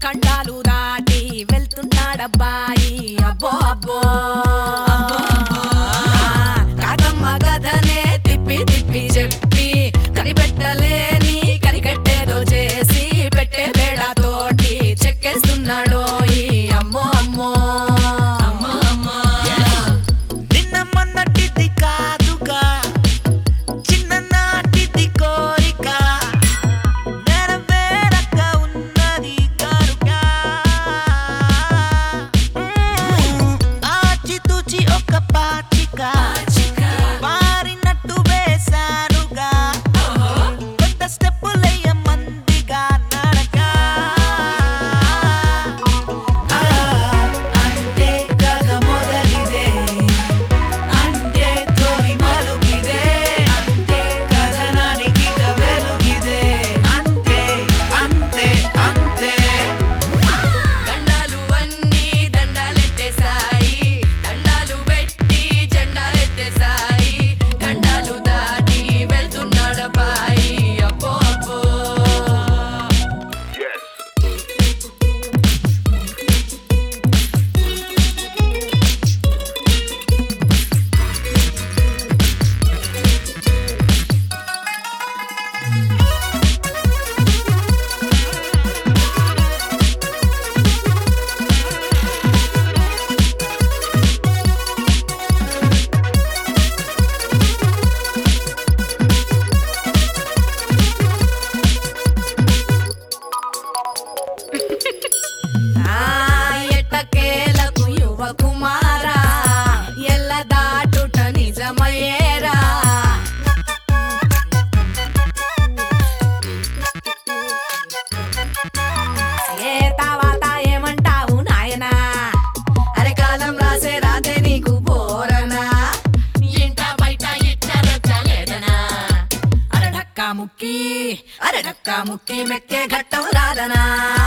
కండాలు దాటి వెళ్తున్నాడబ్బాయి అబ్బో అబ్బో కాకమ్మ గదనే తిప్పి తిప్పి చెప్పి కనిపెట్టలేని కనికట్టేదో చేసి పెట్టే తోటి చెక్కేస్తున్నాడో ఈ అమ్మో అమ్మో అమ్మో అమ్మో నిన్న మొన్నటిది కాదుగా చిన్ననాటిది కోరిక నెరవేరక ఉన్నది కనుక ఆచితూచి ఒక పాచిక పారినట్టు వేశానుగా కొత్త స్టెప్పులయ్య మందిగా నడక అంటే కథ మొదలిదే అంటే తొలి మలుగిదే అంటే కథనానికి ఇక వెలుగిదే అంతే అంతే అంతే దండాలు అన్నీ దండాలెత్తేసాయి దండాలు పెట్టి జెండాలెత్తేసాయి దండాలు దాటి వెళ్తున్నాడబ్బాయి అబ్బో అబ్బో ఆ ఎట్టకేలకు యువ కుమారా ఎల్ల దాటుట నిజమయ్యేరా ఏ తర్వాత ఏమంటావు నాయనా అరే కాలం రాసే రాతే నీకు పోరనా ఇంట బయట ఇచ్చరచ్చలేదనా అరే ఢక్కా ముక్కి అరే ఢక్కా ముక్కి మెక్కే ఘట్టం రాదనా